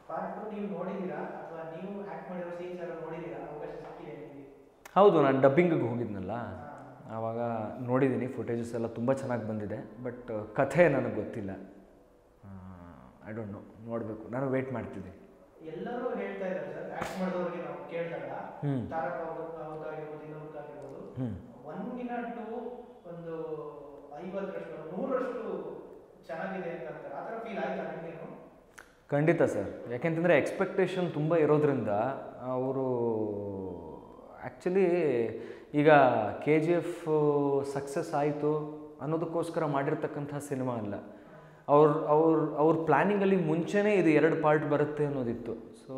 Part two ನೀವು ನೋಡಿದ್ದೀರಾ ಅಥವಾ ನೀವು ಆಕ್ಟ್ ಮಾಡಿರೋ ಸೀನ್ಸ್ ಎಲ್ಲ ನೋಡಿದ್ದೀರಾ ಅವಕಾಶ ಸಿಕ್ಕಿದೆ ನಿಮಗೆ ಹೌದು ನಾನು ಡಬ್ಬಿಂಗಿಗೆ ಹೋಗಿದ್ನಲ್ಲ ಆವಾಗ ನೋಡಿದ್ದೀನಿ ಫುಟೇಜಸ್ ಎಲ್ಲ ತುಂಬ ಚೆನ್ನಾಗಿ ಬಂದಿದೆ ಬಟ್ ಕಥೆ ನನಗೆ ಗೊತ್ತಿಲ್ಲ ಐ ಡೋಂಟ್ ನೋ ನೋಡಬೇಕು ನಾನು ವೇಟ್ ಮಾಡ್ತಿದ್ದೀನಿ ಎಲ್ಲರೂ ಹೇಳ್ತಾ ಇದ್ದಾರೆ ಸರ್ ಆಕ್ಟ್ ಮಾಡಿದವ್ರಿಗೆ ನಾವು ಕೇಳಿದಾಗ ಹ್ಮ್. ತಾರಕ ಅವ್ರಿಗಾಗಿರ್ಬೋದು ಇನ್ನೊಬ್ರಿಗಾಗಿರ್ಬೋದು ಹ್ಞೂ ಒನ್ ಮಿನಿಟ್ ಒಂದು ಐವತ್ತರಷ್ಟು ನೂರಷ್ಟು ಚೆನ್ನಾಗಿದೆ ಅಂತ ಅಂತಾರೆ ಆ ಥರ ಫೀಲ್ ಆಯ್ತಾ ನಿಮಗೇನು ಖಂಡಿತ ಸರ್ ಯಾಕೆಂತಂದರೆ ಎಕ್ಸ್ಪೆಕ್ಟೇಷನ್ ತುಂಬ ಇರೋದ್ರಿಂದ ಅವರು ಆ್ಯಕ್ಚುಲಿ ಈಗ ಕೆ ಜಿ ಎಫ್ ಸಕ್ಸಸ್ ಆಯಿತು ಅನ್ನೋದಕ್ಕೋಸ್ಕರ ಮಾಡಿರ್ತಕ್ಕಂಥ ಸಿನಿಮಾ ಅಲ್ಲ ಅವ್ರ ಅವ್ರ ಅವ್ರ ಪ್ಲ್ಯಾನಿಂಗಲ್ಲಿ ಮುಂಚೆನೇ ಇದು ಎರಡು ಪಾರ್ಟ್ ಬರುತ್ತೆ ಅನ್ನೋದಿತ್ತು ಸೊ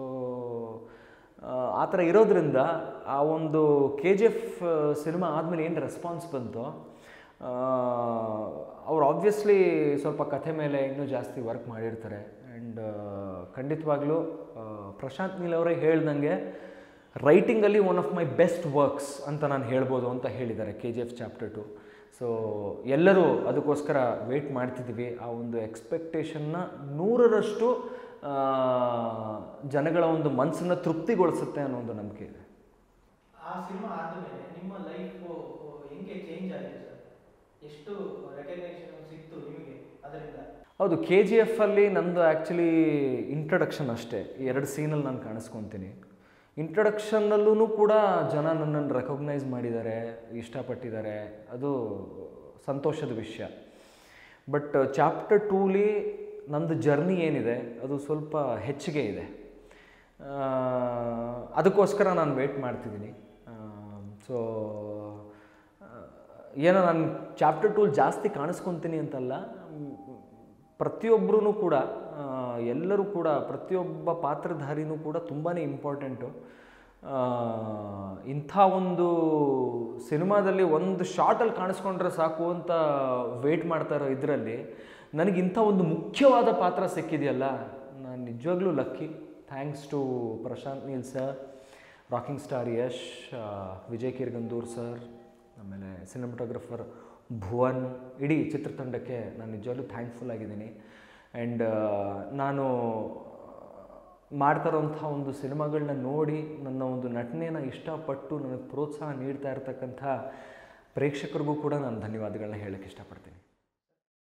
ಆ ಥರ ಇರೋದ್ರಿಂದ ಆ ಒಂದು ಕೆ ಜಿ ಎಫ್ ಸಿನಿಮಾ ಆದಮೇಲೆ ಏನು ರೆಸ್ಪಾನ್ಸ್ ಬಂತು ಅವ್ರು ಆಬ್ವಿಯಸ್ಲಿ ಸ್ವಲ್ಪ ಕಥೆ ಮೇಲೆ ಇನ್ನೂ ಜಾಸ್ತಿ ವರ್ಕ್ ಮಾಡಿರ್ತಾರೆ ಆ್ಯಂಡ್ ಖಂಡಿತವಾಗ್ಲೂ ಆ, ಪ್ರಶಾಂತ್ ನೀಲ್ ಅವರೇ ಹೇಳ್ದಂಗೆ ರೈಟಿಂಗಲ್ಲಿ one of my best works ಅಂತ ನಾನು ಹೇಳ್ಬೋದು ಅಂತ ಹೇಳಿದ್ದಾರೆ K G F chapter two so ಎಲ್ಲರೂ ಅದಕ್ಕೋಸ್ಕರ ವೆಯ್ಟ್ ಮಾಡ್ತಿದ್ದೀವಿ ಆ ಒಂದು ಎಕ್ಸ್ಪೆಕ್ಟೇಷನ್ನ ನೂರರಷ್ಟು ಆ, ಜನಗಳ ಒಂದು ಮನಸ್ಸನ್ನು ತೃಪ್ತಿಗೊಳಿಸುತ್ತೆ ಅನ್ನೋ ಒಂದು ನಂಬಿಕೆ ಇದೆ ಆ ಸಿನಿಮಾ ಆದಮೇಲೆ ನಿಮ್ಮ ಲೈಫ್ ಹೆಂಗೆ ಚೇಂಜ್ ಆಯಿತು ಸರ್ ಎಷ್ಟು ರೆಕಗ್ನೇಷನ್ ಸಿಕ್ತು ನಿಮಗೆ ಅದರಿಂದ ಹೌದು ಕೆ ಜಿ ಎಫಲ್ಲಿ ನಂದು ಆ್ಯಕ್ಚುಲಿ ಇಂಟ್ರಡಕ್ಷನ್ ಅಷ್ಟೇ ಈ ಎರಡು ಸೀನಲ್ಲಿ ನಾನು ಕಾಣಿಸ್ಕೊತೀನಿ ಇಂಟ್ರಡಕ್ಷನ್ನಲ್ಲೂ ಕೂಡ ಜನ ನನ್ನನ್ನು ರೆಕಗ್ನೈಸ್ ಮಾಡಿದ್ದಾರೆ ಇಷ್ಟಪಟ್ಟಿದ್ದಾರೆ ಅದು ಸಂತೋಷದ ವಿಷಯ ಬಟ್ ಚಾಪ್ಟರ್ ಟೂಲಿ ನಂದು ಜರ್ನಿ ಏನಿದೆ ಅದು ಸ್ವಲ್ಪ ಹೆಚ್ಚಿಗೆ ಇದೆ ಆ, ಅದಕ್ಕೋಸ್ಕರ ನಾನು ವೆಯ್ಟ್ ಮಾಡ್ತಿದ್ದೀನಿ ಸೊ ಏನೋ ನಾನು ಚಾಪ್ಟರ್ ಟೂಲ್ ಜಾಸ್ತಿ ಕಾಣಿಸ್ಕೊತೀನಿ ಅಂತಲ್ಲ ಮ್, ಪ್ರತಿಯೊಬ್ಬರೂ ಕೂಡ ಆ, ಎಲ್ಲರೂ ಕೂಡ ಪ್ರತಿಯೊಬ್ಬ ಪಾತ್ರಧಾರಿನೂ ಕೂಡ ತುಂಬಾ ಇಂಪಾರ್ಟೆಂಟು ಇಂಥ ಒಂದು ಸಿನಿಮಾದಲ್ಲಿ ಒಂದು ಶಾರ್ಟಲ್ಲಿ ಕಾಣಿಸ್ಕೊಂಡ್ರೆ ಸಾಕು ಅಂತ ವೆಯ್ಟ್ ಮಾಡ್ತಾ ಇರೋ ಇದರಲ್ಲಿ ನನಗೆ ಇಂಥ ಒಂದು ಮುಖ್ಯವಾದ ಪಾತ್ರ ಸಿಕ್ಕಿದೆಯಲ್ಲ ನಾನು ನಿಜವಾಗ್ಲೂ lucky thanks to Prashanth Neel sir rocking star Yash ಆ, ವಿಜಯ್ ಕಿರ್ಗಂದೂರ್ ಸರ್ ಆಮೇಲೆ ಸಿನಿಮಾಟೋಗ್ರಫರ್ ಭುವನ್ ಇಡೀ ಚಿತ್ರತಂಡಕ್ಕೆ ನಾನು ನಿಜವಾಗ್ಲೂ ಥ್ಯಾಂಕ್ಫುಲ್ ಆಗಿದ್ದೀನಿ ಆ್ಯಂಡ್ ನಾನು ಮಾಡ್ತಾ ಇರೋಂಥ ಒಂದು ಸಿನಿಮಾಗಳನ್ನ ನೋಡಿ ನನ್ನ ಒಂದು ನಟನೆಯನ್ನು ಇಷ್ಟಪಟ್ಟು ನನಗೆ ಪ್ರೋತ್ಸಾಹ ನೀಡ್ತಾ ಇರ್ತಕ್ಕಂಥ ಪ್ರೇಕ್ಷಕರಿಗೂ ಕೂಡ ನಾನು ಧನ್ಯವಾದಗಳನ್ನ ಹೇಳಕ್ಕೆ ಇಷ್ಟಪಡ್ತೀನಿ